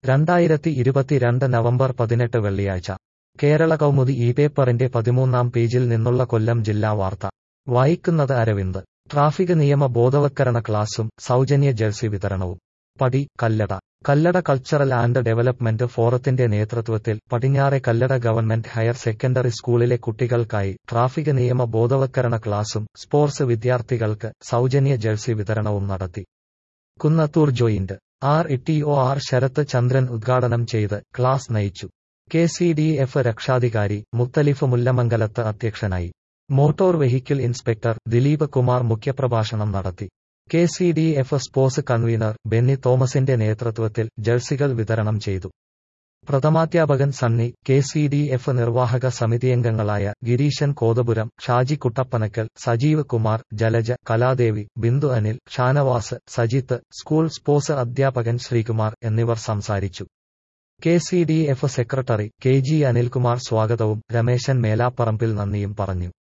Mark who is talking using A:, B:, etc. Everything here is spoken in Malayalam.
A: രണ്ടായിരത്തി ഇരുപത്തിരണ്ട് നവംബർ പതിനെട്ട് വെള്ളിയാഴ്ച കേരള കൗമുദി ഈ പേപ്പറിന്റെ പതിമൂന്നാം പേജിൽ നിന്നുള്ള കൊല്ലം ജില്ലാ വാർത്ത വായിക്കുന്നത് അരവിന്ദ് ട്രാഫിക് നിയമ ബോധവത്കരണ ക്ലാസും സൗജന്യ ജേഴ്സി വിതരണവും പടി Kallada Kallada cultural and development ഫോറത്തിന്റെ നേതൃത്വത്തിൽ പടിഞ്ഞാറെ കല്ലട ഗവൺമെന്റ് ഹയർ സെക്കൻഡറി സ്കൂളിലെ കുട്ടികൾക്കായി ട്രാഫിക് നിയമ ബോധവത്കരണ ക്ലാസും സ്പോർട്സ് വിദ്യാർത്ഥികൾക്ക് സൗജന്യ ജേഴ്സി വിതരണവും നടത്തി Kunnathur joint R E O R Sarath Chandran ഉദ്ഘാടനം ചെയ്ത് ക്ലാസ് നയിച്ചു കെ സി ഡി എഫ് രക്ഷാധികാരി മുത്തലിഫ് മുല്ലമംഗലത്ത് അധ്യക്ഷനായി motor vehicle inspector Dileep Kumar മുഖ്യപ്രഭാഷണം നടത്തി K C D F sports convener Benny തോമസിന്റെ നേതൃത്വത്തിൽ ജേഴ്സികൾ വിതരണം ചെയ്തു പ്രഥമാധ്യാപകൻ Sunny K C D F നിർവാഹക സമിതിയംഗങ്ങളായ ഗിരീശൻ കോതപുരം ഷാജി കുട്ടപ്പനക്കൽ സജീവ് കുമാർ ജലജ കലാദേവി ബിന്ദു അനിൽ ഷാനവാസ് സജിത്ത് സ്കൂൾ സ്പോർട്സ് അധ്യാപകൻ ശ്രീകുമാർ എന്നിവർ സംസാരിച്ചു K C D F secretary K G Anilkumar സ്വാഗതവും രമേശൻ മേലാപ്പറമ്പിൽ നന്ദിയും പറഞ്ഞു